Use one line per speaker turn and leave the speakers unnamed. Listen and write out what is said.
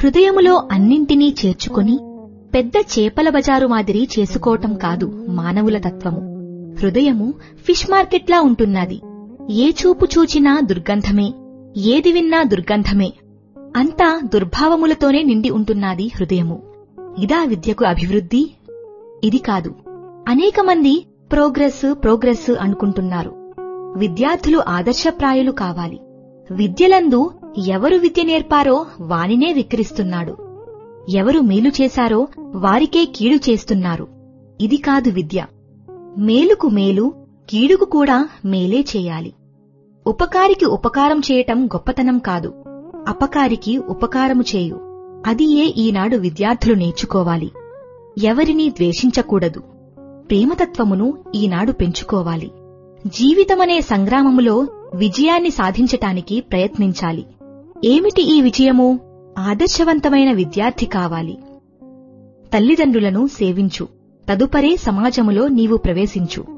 హృదయములో అన్నింటినీ చేర్చుకొని పెద్ద చేపల బజారు మాదిరి చేసుకోవటం కాదు మానవుల తత్వము హృదయము ఫిష్ మార్కెట్లా ఉంటున్నది ఏ చూపు చూచినా దుర్గంధమే ఏది విన్నా దుర్గంధమే అంతా దుర్భావములతోనే నిండి ఉంటున్నది హృదయము ఇదా విద్యకు అభివృద్ధి ఇది కాదు అనేక మంది ప్రోగ్రెస్ ప్రోగ్రెస్ అనుకుంటున్నారు విద్యార్థులు ఆదర్శప్రాయులు కావాలి విద్యలందు ఎవరు విద్య నేర్పారో వానినే విక్రిస్తున్నాడు ఎవరు మేలు చేశారో వారికే కీడు చేస్తున్నారు ఇది కాదు విద్య మేలుకు మేలు కీడుకు కూడా మేలే చేయాలి ఉపకారికి ఉపకారం చేయటం గొప్పతనం కాదు అపకారికి ఉపకారము చేయు అది ఏ ఈనాడు విద్యార్థులు నేర్చుకోవాలి ఎవరినీ ద్వేషించకూడదు ప్రేమతత్వమును ఈనాడు పెంచుకోవాలి జీవితమనే సంగ్రామములో విజయాన్ని సాధించటానికి ప్రయత్నించాలి ఏమిటి ఈ విజయము ఆదర్శవంతమైన విద్యార్థి కావాలి తల్లిదండ్రులను సేవించు తదుపరే సమాజములో నీవు ప్రవేశించు